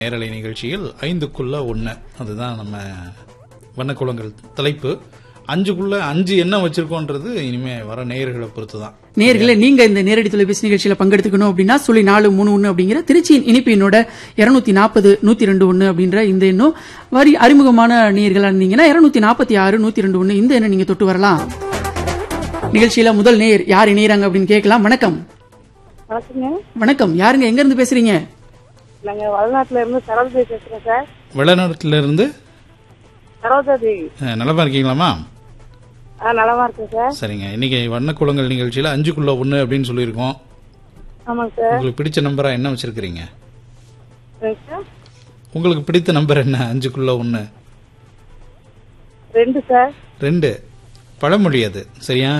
நேரலை நிகழ்ச்சியில் ஐந்துக்குள்ள ஒன்று அதுதான் நம்ம வண்ணக்குளங்கள் தலைப்பு அஞ்சுக்குள்ள அஞ்சு என்ன வச்சிருக்கோன்றது இனிமே வர நேயர்களை பொறுத்து தான் நேர்களே நீங்க இந்த நேரடி தொலைபேசி நிகழ்ச்சியில பங்கெடுத்துக்கணும் அப்படின்னா சொல்லி நாலு மூணு ஒன்னு அப்படிங்கிற திருச்சியின் இனிப்பு எண்ணோட இருநூத்தி நாற்பது நூத்தி ரெண்டு ஒன்னு அப்படின்ற இந்த எண்ணும் வரி அறிமுகமான நேர்களா இருந்தீங்கன்னா இருநூத்தி நாற்பத்தி ஆறு நூத்தி ரெண்டு ஒன்னு இந்த எண்ணை நீங்க தொட்டு வரலாம் நிகழ்ச்சியில முதல் நேயர் யார் இணையறாங்க அப்படின்னு கேட்கலாம் வணக்கம் வணக்கங்க வணக்கம் யாருங்க எங்க இருந்து பேசுறீங்க நாங்க வடநாட்டுல இருந்து சரோஜா பேசுறோம் சார் வெளிநாட்டுல இருந்து சரோஜா தேவி அஹ், நலமா இருக்கீங்களாமா ஆ நலமா இருக்கேன் சார் சரிங்க இன்னைக்கு வண்ணக்குளங்கள் நிகழ்ச்சியில அஞ்சுக்குள்ள ஒன்று அப்படின்னு சொல்லியிருக்கோம் ஆமாங்க சார் உங்களுக்கு பிடிச்ச நம்பரா என்ன வச்சிருக்கிறீங்க சரிங்க சார் உங்களுக்கு பிடித்த நம்பர் என்ன அஞ்சுக்குள்ள ஒன்று ரெண்டு சார் ரெண்டு பழமொழி அது சரியா